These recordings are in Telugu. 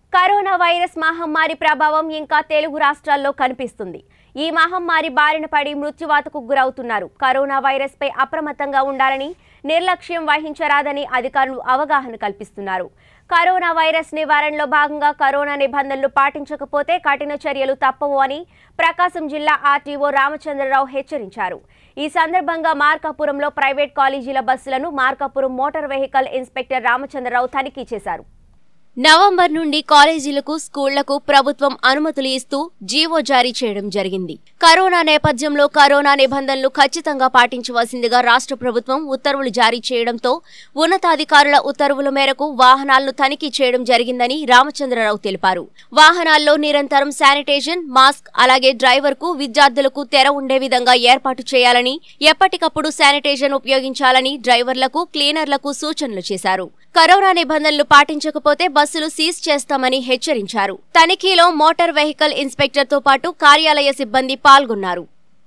కరోనా వైరస్ మహమ్మారి ప్రభావం ఇంకా తెలుగు రాష్ట్రాల్లో కనిపిస్తుంది ఈ మహమ్మారి బారిన పడి మృత్యువాతకు గురవుతున్నారు కరోనా వైరస్ పై అప్రమత్తంగా ఉండాలని నిర్లక్ష్యం వహించరాదని అధికారులు అవగాహన కల్పిస్తున్నారు కరోనా వైరస్ నివారణలో భాగంగా కరోనా నిబంధనలు పాటించకపోతే కఠిన చర్యలు తప్పవు అని ప్రకాశం జిల్లా ఆర్టీఓ రామచంద్రరావు హెచ్చరించారు ఈ సందర్భంగా మార్కాపురంలో ప్రైవేట్ కాలేజీల బస్సులను Markapuram motor vehicle inspector Ramachandrarao తనిఖీ చేశారు నవంబర్ నుండి కాలేజీలకు స్కూళ్లకు ప్రభుత్వం అనుమతులు ఇస్తూ జీవో జారీ చేయడం జరిగింది కరోనా నేపథ్యంలో కరోనా నిబంధనలు ఖచ్చితంగా పాటించవలసిందిగా రాష్ట్ర ప్రభుత్వం ఉత్తర్వులు జారీ చేయడంతో ఉన్నతాధికారుల ఉత్తర్వుల మేరకు వాహనాలను తనిఖీ చేయడం జరిగిందని రామచంద్రరావు తెలిపారు వాహనాల్లో నిరంతరం శానిటేషన్ మాస్క్ అలాగే డ్రైవర్కు విద్యార్థులకు తెర ఉండే విధంగా ఏర్పాటు చేయాలని ఎప్పటికప్పుడు శానిటేషన్ ఉపయోగించాలని డ్రైవర్లకు క్లీనర్లకు సూచనలు చేశారు కరోనా నిబంధనలు పాటించకపోతే బస్సులు సీజ్ చేస్తామని హెచ్చరించారు తనిఖీలో మోటార్ వెహికల్ ఇన్స్పెక్టర్ తో పాటు కార్యాలయ సిబ్బంది పాల్గొన్నారు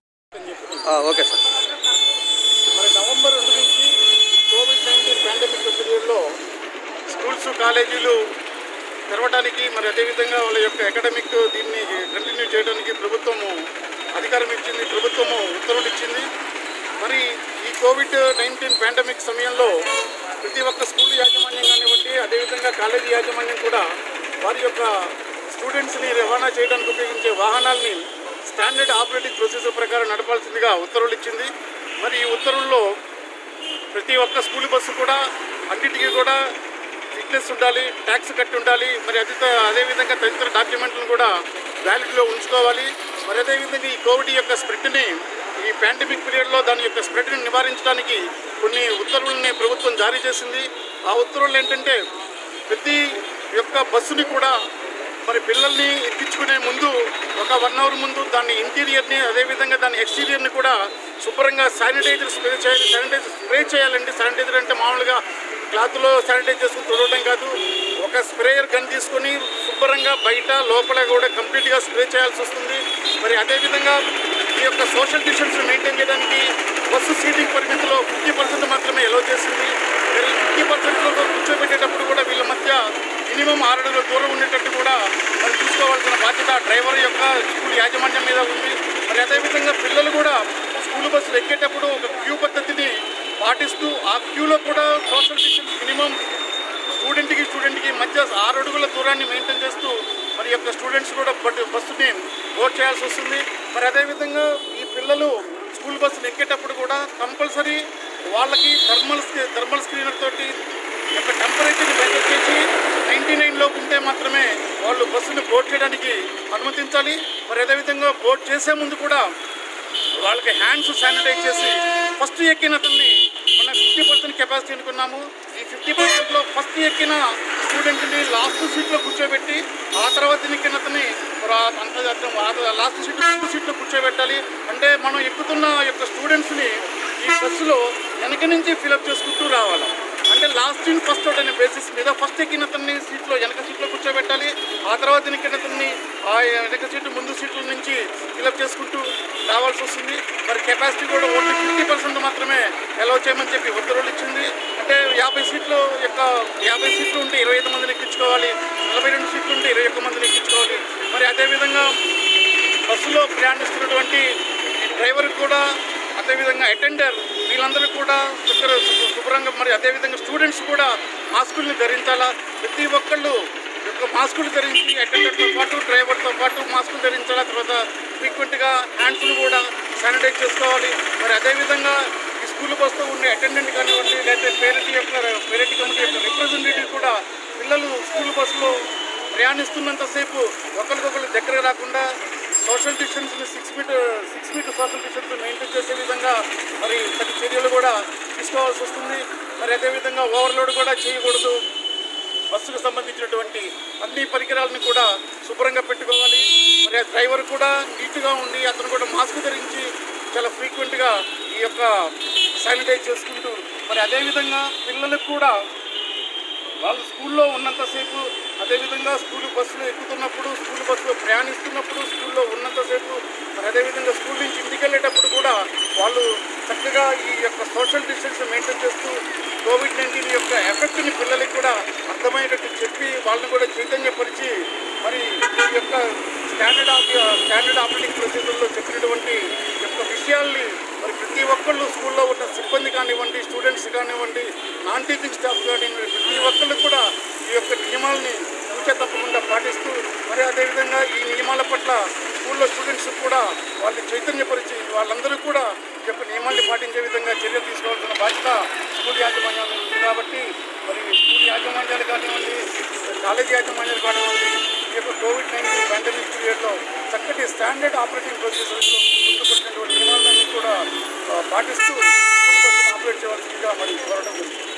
ఆ, ఓకే సార్ మరి నవంబర్ రెండు నుంచి కోవిడ్ నైన్టీన్ పాండమిక్ పీరియడ్లో స్కూల్స్ కాలేజీలు తెరవడానికి మరి అదేవిధంగా వాళ్ళ యొక్క అకాడమిక్ దీన్ని కంటిన్యూ చేయడానికి ప్రభుత్వము అధికారం ఇచ్చింది ప్రభుత్వము ఉత్తర్వులు ఇచ్చింది మరి ఈ కోవిడ్ నైన్టీన్ పాండమిక్ సమయంలో ప్రతి ఒక్క స్కూల్ యాజమాన్యం కానివ్వండి అదేవిధంగా కాలేజీ యాజమాన్యం కూడా వారి యొక్క స్టూడెంట్స్ని రవాణా చేయడానికి ఉపయోగించే వాహనాల్ని స్టాండర్డ్ ఆపరేటింగ్ ప్రొసీజర్ ప్రకారం నడపాల్సిందిగా ఉత్తర్వులు ఇచ్చింది మరి ఈ ఉత్తర్వుల్లో ప్రతి ఒక్క స్కూల్ బస్సు కూడా అన్నిటికీ కూడా ఫిట్నెస్ ఉండాలి ట్యాక్స్ కట్టి ఉండాలి మరి అది అదేవిధంగా తదితర డాక్యుమెంట్లను కూడా వ్యాలిడ్లో ఉంచుకోవాలి మరి అదేవిధంగా ఈ కోవిడ్ యొక్క స్ప్రెడ్ని ఈ పాండమిక్ పీరియడ్లో దాని యొక్క స్ప్రెడ్ని నివారించడానికి కొన్ని ఉత్తర్వులని ప్రభుత్వం జారీ చేసింది ఆ ఉత్తర్వులు ఏంటంటే ప్రతి యొక్క బస్సుని కూడా మరి పిల్లల్ని ఎక్కించుకునే ముందు ఒక వన్ అవర్ ముందు దాని ఇంటీరియర్ని అదేవిధంగా దాని ఎక్స్టీరియర్ని కూడా శుభ్రంగా శానిటైజర్ స్ప్రే చేయాలి శానిటైజర్ స్ప్రే చేయాలండి శానిటైజర్ అంటే మామూలుగా క్లాత్లో శానిటైజ్ చేసుకుని తుడవడం కాదు ఒక స్ప్రేయర్ గన్ తీసుకొని శుభ్రంగా బయట లోపల కూడా కంప్లీట్గా స్ప్రే చేయాల్సి వస్తుంది మరి అదేవిధంగా ఈ యొక్క సోషల్ డిస్టెన్స్ మెయింటైన్ చేయడానికి బస్సు సీటింగ్ పరిమితిలో ఫిఫ్టీ పర్సెంట్ మాత్రమే ఎలో చేసింది మరి ఫిఫ్టీ పర్సెంట్లో కూర్చోబెట్టేటప్పుడు కూడా వీళ్ళ మధ్య మినిమం ఆరు అడుగుల దూరం ఉండేటట్టు కూడా మరి చూసుకోవాల్సిన బాధ్యత డ్రైవర్ యొక్క స్కూల్ యాజమాన్యం మీద ఉంది మరి అదేవిధంగా పిల్లలు కూడా స్కూల్ బస్సులు ఎక్కేటప్పుడు ఒక క్యూ పద్ధతిని పాటిస్తూ ఆ క్యూలో కూడా సోషల్ డిస్టెన్స్ మినిమం స్టూడెంట్కి స్టూడెంట్కి మధ్య ఆరు అడుగుల దూరాన్ని మెయింటైన్ చేస్తూ మరి యొక్క స్టూడెంట్స్ కూడా బట్ బస్సుని బోర్డ్ చేయాల్సి వస్తుంది మరి అదేవిధంగా ఈ పిల్లలు స్కూల్ బస్సులు ఎక్కేటప్పుడు కూడా కంపల్సరీ వాళ్ళకి థర్మల్ థర్మల్ స్క్రీనర్ తోటి యొక్క టెంపరేచర్ని మెజర్ చేసి నైంటీ నైన్ లోపు ఉంటే మాత్రమే వాళ్ళు బస్సుని బోర్డ్ చేయడానికి అనుమతించాలి మరి అదేవిధంగా బోర్డ్ చేసే ముందు కూడా వాళ్ళకి హ్యాండ్స్ శానిటైజ్ చేసి ఫస్ట్ ఎక్కిన అతన్ని మనం ఫిఫ్టీ పర్సెంట్ కెపాసిటీ అనుకున్నాము ఈ ఫిఫ్టీ పర్సెంట్లో ఫస్ట్ ఎక్కిన స్టూడెంట్ని లాస్ట్ సీట్లో కూర్చోబెట్టి ఆ తర్వాత ఎక్కిన అతన్ని లాస్ట్ సీట్ ముందు సీట్లో కూర్చోబెట్టాలి అంటే మనం ఎక్కుతున్న యొక్క స్టూడెంట్స్ని ఈ బస్సులో వెనక నుంచి ఫిలప్ చేసుకుంటూ రావాలి అంటే లాస్ట్ ఇన్ ఫస్ట్ అవుట్ అనే బేసిస్ మీద ఫస్ట్ ఎక్కిన అతన్ని సీట్లో వెనక సీట్లో కూర్చోబెట్టాలి ఆ తర్వాత ఎక్కిన అతన్ని ఆ వెనక సీటు ముందు సీట్ల నుంచి ఫిలప్ చేసుకుంటూ రావాల్సి వస్తుంది మరి కెపాసిటీ కూడా ఓన్లీ ఫిఫ్టీ పర్సెంట్ మాత్రమే అలౌ చేయమని చెప్పి ఉత్తర్వులు ఇచ్చింది అంటే యాభై సీట్లు యొక్క యాభై సీట్లు ఉంటే ఇరవై ఐదు మందిని ఎక్కించుకోవాలి నలభై రెండు సీట్లు ఉంటే ఇరవై ఒక్క మందిని ఎక్కించుకోవాలి మరి అదేవిధంగా బస్సులో ప్రయాణిస్తున్నటువంటి డ్రైవర్ కూడా అదేవిధంగా అటెండర్ వీళ్ళందరూ కూడా శుభ్ర శుభ్రంగా మరి అదేవిధంగా స్టూడెంట్స్ కూడా మాస్కుల్ని ధరించాలా ప్రతి ఒక్కళ్ళు యొక్క మాస్కులు ధరించి అటెండర్తో పాటు డ్రైవర్తో పాటు మాస్కులు ధరించాలా తర్వాత ఫ్రీక్వెంట్గా హ్యాండ్స్ను కూడా శానిటైజ్ చేసుకోవాలి మరి అదేవిధంగా ఈ స్కూల్ బస్సులో ఉండే అటెండెంట్ కానివ్వండి లేకపోతే పేరెంట్ యొక్క పేరెంట్ కమిటీ యొక్క రిప్రజెంటేటివ్ కూడా పిల్లలు స్కూల్ బస్సులో ప్రయాణిస్తున్నంతసేపు ఒకరికొకరు దగ్గర రాకుండా social distance six feet six feet social distance maintain చేసే విధంగా మరి తగిన చర్యలు కూడా తీసుకోవాల్సి వస్తుంది మరి అదేవిధంగా ఓవర్లోడ్ కూడా చేయకూడదు బస్సుకు సంబంధించినటువంటి అన్ని పరికరాలను కూడా శుభ్రంగా పెట్టుకోవాలి మరి ఆ డ్రైవర్ కూడా నీట్గా ఉండి అతను కూడా మాస్క్ ధరించి చాలా ఫ్రీక్వెంట్గా ఈ యొక్క శానిటైజ్ చేసుకుంటూ మరి అదేవిధంగా పిల్లలకు కూడా వాళ్ళు స్కూల్లో ఉన్నంతసేపు అదేవిధంగా స్కూల్ బస్సులో ఎక్కుతున్నప్పుడు స్కూల్ బస్సులో ప్రయాణిస్తున్నప్పుడు స్కూల్లో ఉన్నంతసేపు మరి అదేవిధంగా స్కూల్ నుంచి ఇంటికి వెళ్ళేటప్పుడు కూడా కూడా వాళ్ళు చక్కగా ఈ యొక్క సోషల్ డిస్టెన్స్ మెయింటైన్ చేస్తూ కోవిడ్ నైన్టీన్ యొక్క ఎఫెక్ట్ని పిల్లలకి కూడా అర్థమయ్యేటట్టు చెప్పి వాళ్ళని కూడా చైతన్యపరిచి మరి ఈ యొక్క స్టాండర్డ్ ఆఫ్ స్టాండర్డ్ ఆపరేటింగ్ ప్రొసీజర్లో చెప్పినటువంటి యొక్క విషయాల్ని మరి ప్రతి ఒక్కళ్ళు స్కూల్లో ఉన్న సిబ్బంది కానివ్వండి స్టూడెంట్స్ కానివ్వండి నాన్ టీచింగ్ స్టాఫ్ కానివ్వండి ప్రతి ఒక్కళ్ళు కూడా ఈ యొక్క నియమాల్ని తూచా తప్పకుండా పాటిస్తూ మరి అదేవిధంగా ఈ నియమాల పట్ల స్కూల్లో స్టూడెంట్స్ కూడా వాళ్ళని చైతన్యపరిచి వాళ్ళందరూ కూడా ఈ యొక్క నియమాల్ని పాటించే విధంగా చర్యలు తీసుకోవాల్సిన బాధ్యత స్కూల్ యాజమాన్యాలు ఉంది కాబట్టి మరి స్కూల్ యాజమాన్యాలు కానివ్వండి కాలేజీ యాజమాన్యాలు కానివ్వండి ఈ యొక్క కోవిడ్ నైన్టీన్ పాండమిక్ పీరియడ్లో చక్కటి స్టాండర్డ్ ఆపరేటింగ్ ప్రొసీజర్స్లో ముందుకొచ్చినటువంటి నియమాలన్నీ కూడా ఆ, పాటిస్తూ స్కూల్ బస్సును ఆపరేట్ చేయవలసిందిగా మరి కోరడం జరుగుతుంది